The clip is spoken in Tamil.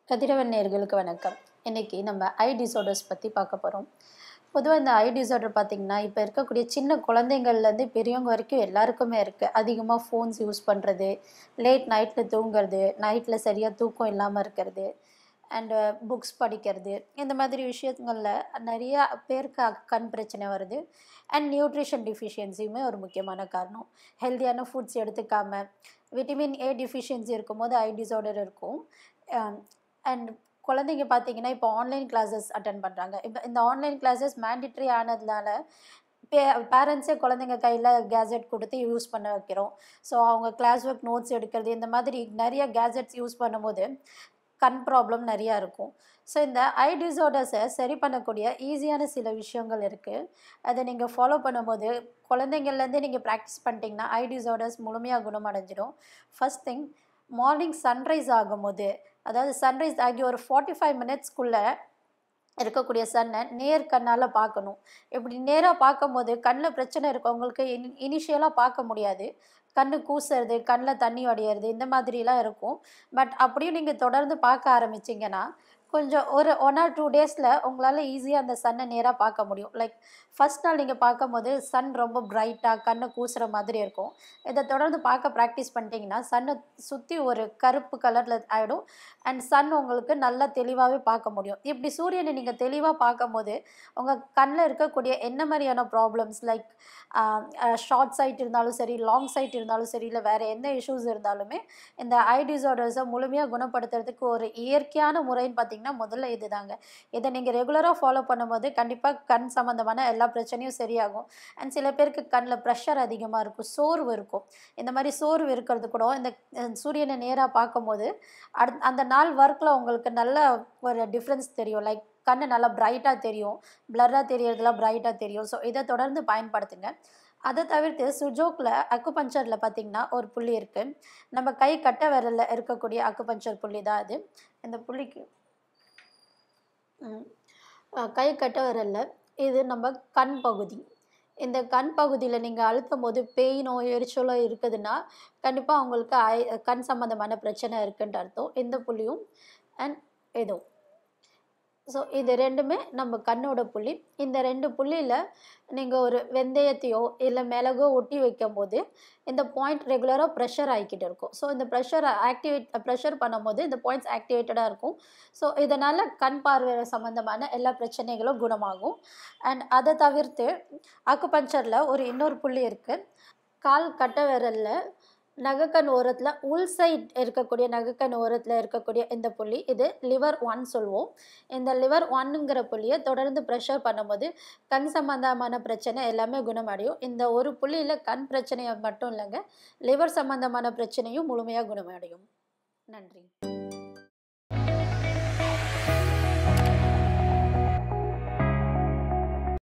கதிரவன் நேர்களுக்கு வணக்கம் இன்னைக்கு நம்ம ஐ டிசார்டர்ஸ் பற்றி பார்க்க போகிறோம் பொதுவாக இந்த ஐ டிசார்டர் பார்த்திங்கன்னா இப்போ இருக்கக்கூடிய சின்ன குழந்தைங்கள்லேருந்து பெரியவங்க வரைக்கும் எல்லாருக்குமே இருக்குது அதிகமாக ஃபோன்ஸ் யூஸ் பண்ணுறது லேட் நைட்டில் தூங்குறது நைட்டில் சரியாக தூக்கம் இல்லாமல் இருக்கிறது அண்டு புக்ஸ் படிக்கிறது இந்த மாதிரி விஷயங்களில் நிறைய பேருக்கு கண் பிரச்சனை வருது அண்ட் நியூட்ரிஷன் டிஃபிஷியன்சியுமே ஒரு முக்கியமான காரணம் ஹெல்த்தியான ஃபுட்ஸ் எடுத்துக்காமல் விட்டமின் ஏ டிஃபிஷியன்சி இருக்கும்போது ஐ டிசார்டர் இருக்கும் அண்ட் குழந்தைங்க பார்த்தீங்கன்னா இப்போ ஆன்லைன் கிளாஸஸ் அட்டன் பண்ணுறாங்க இப்போ இந்த ஆன்லைன் கிளாஸஸ் மேண்டிட்ரி ஆனதுனால பே பேரண்ட்ஸே குழந்தைங்க கையில் கேஜெட் கொடுத்து யூஸ் பண்ண வைக்கிறோம் ஸோ அவங்க கிளாஸ் ஒர்க் நோட்ஸ் எடுக்கிறது இந்த மாதிரி நிறைய கேஜெட்ஸ் யூஸ் பண்ணும்போது கண் ப்ராப்ளம் நிறையா இருக்கும் ஸோ இந்த ஐ டிசார்டர்ஸை சரி பண்ணக்கூடிய ஈஸியான சில விஷயங்கள் இருக்குது அதை நீங்கள் ஃபாலோ பண்ணும்போது குழந்தைங்கள்லேருந்தே நீங்கள் ப்ராக்டிஸ் பண்ணிட்டீங்கன்னா ஐ டிசார்டர்ஸ் முழுமையாக குணமடைஞ்சிடும் ஃபஸ்ட் திங் மார்னிங் சன்ரைஸ் ஆகும்போது அதாவது சன்ரைஸ் ஆகி ஒரு ஃபார்ட்டி ஃபைவ் மினிட்ஸ்க்குள்ளே இருக்கக்கூடிய சன்னை நேர் கண்ணால் பார்க்கணும் இப்படி நேராக பார்க்கும்போது கண்ணில் பிரச்சனை இருக்கவங்களுக்கு இனி இனிஷியலாக பார்க்க முடியாது கண்ணு கூசுறது கண்ணில் தண்ணி வடியறது இந்த மாதிரிலாம் இருக்கும் பட் அப்படியும் நீங்கள் தொடர்ந்து பார்க்க ஆரம்பிச்சிங்கன்னா கொஞ்சம் ஒரு ஒன் ஆர் டூ டேஸில் உங்களால் ஈஸியாக அந்த சன்னை நேராக பார்க்க முடியும் லைக் ஃபஸ்ட் நாள் நீங்கள் பார்க்கும்போது சன் ரொம்ப பிரைட்டாக கண்ணை கூசுகிற மாதிரி இருக்கும் இதை தொடர்ந்து பார்க்க ப்ராக்டிஸ் பண்ணிட்டீங்கன்னா சன்னை சுற்றி ஒரு கருப்பு கலரில் ஆகிடும் அண்ட் சன் உங்களுக்கு நல்லா தெளிவாகவே பார்க்க முடியும் இப்படி சூரியனை நீங்கள் தெளிவாக பார்க்கும்போது உங்கள் கண்ணில் இருக்கக்கூடிய என்ன மாதிரியான ப்ராப்ளம்ஸ் லைக் ஷார்ட் சைட் இருந்தாலும் சரி லாங் சைட் இருந்தாலும் சரி இல்லை வேறு எந்த இஷ்யூஸ் இருந்தாலுமே இந்த ஐ டிசார்டர்ஸை முழுமையாக குணப்படுத்துறதுக்கு ஒரு இயற்கையான முறைன்னு பார்த்தீங்கன்னா முதல்ல இது தாங்க இதை நீங்கள் ரெகுலராக ஃபாலோ பண்ணும்போது கண்டிப்பாக கண் சம்மந்தமான எல்லா பிரச்சனையும் சரியாகும் அண்ட் சில பேருக்கு கண்ணில் ப்ரெஷர் அதிகமாக இருக்கும் சோர்வு இருக்கும் இந்த மாதிரி சோர்வு இருக்கிறது கூட இந்த சூரியனை நேராக பார்க்கும்போது அடு அந்த நாள் ஒர்க்கில் உங்களுக்கு நல்ல ஒரு டிஃப்ரென்ஸ் தெரியும் லைக் கண்ணு நல்லா பிரைட்டாக தெரியும் பிளர்ராக தெரியறதுலாம் பிரைட்டாக தெரியும் ஸோ இதை தொடர்ந்து பயன்படுத்துங்க அதை தவிர்த்து சுஜோக்கில் அக்குபஞ்சரில் பார்த்திங்கன்னா ஒரு புள்ளி இருக்குது நம்ம கை கட்ட விரலில் இருக்கக்கூடிய அக்குபஞ்சர் புள்ளி தான் அது இந்த புள்ளிக்கு கை கட்ட விரலில் இது நம்ம கண் பகுதி இந்த கண் பகுதியில் நீங்கள் அழுத்தும் போது பெயினோ எரிச்சலோ இருக்குதுன்னா கண்டிப்பாக அவங்களுக்கு ஐ கண் சம்மந்தமான பிரச்சனை இருக்குன்ற அர்த்தம் இந்த புள்ளியும் அண்ட் இதுவும் ஸோ இது ரெண்டுமே நம்ம கண்ணோட புள்ளி இந்த ரெண்டு புள்ளியில் நீங்கள் ஒரு வெந்தயத்தையோ இல்லை மிளகோ ஒட்டி வைக்கும் போது இந்த பாயிண்ட் ரெகுலராக ப்ரெஷர் ஆகிக்கிட்டு இருக்கும் ஸோ இந்த ப்ரெஷர் ஆக்டிவேட் ப்ரெஷர் பண்ணும்போது இந்த பாயிண்ட்ஸ் ஆக்டிவேட்டடாக இருக்கும் ஸோ இதனால் கண் பார்வை சம்மந்தமான எல்லா பிரச்சனைகளும் குணமாகும் அண்ட் அதை தவிர்த்து அக்குபஞ்சரில் ஒரு இன்னொரு புள்ளி இருக்குது கால் கட்ட விரலில் நகைக்கண் ஓரத்தில் உள் சைட் இருக்கக்கூடிய நகைக்கண் ஓரத்தில் இருக்கக்கூடிய இந்த புள்ளி இது லிவர் ஒன் சொல்லுவோம் இந்த லிவர் ஒன்னுங்கிற புள்ளியை தொடர்ந்து ப்ரெஷர் பண்ணும்போது கண் சம்பந்தமான பிரச்சனை எல்லாமே குணமடையும் இந்த ஒரு புள்ளியில் கண் பிரச்சனையை மட்டும் இல்லைங்க லிவர் சம்பந்தமான பிரச்சனையும் முழுமையாக குணமடையும் நன்றி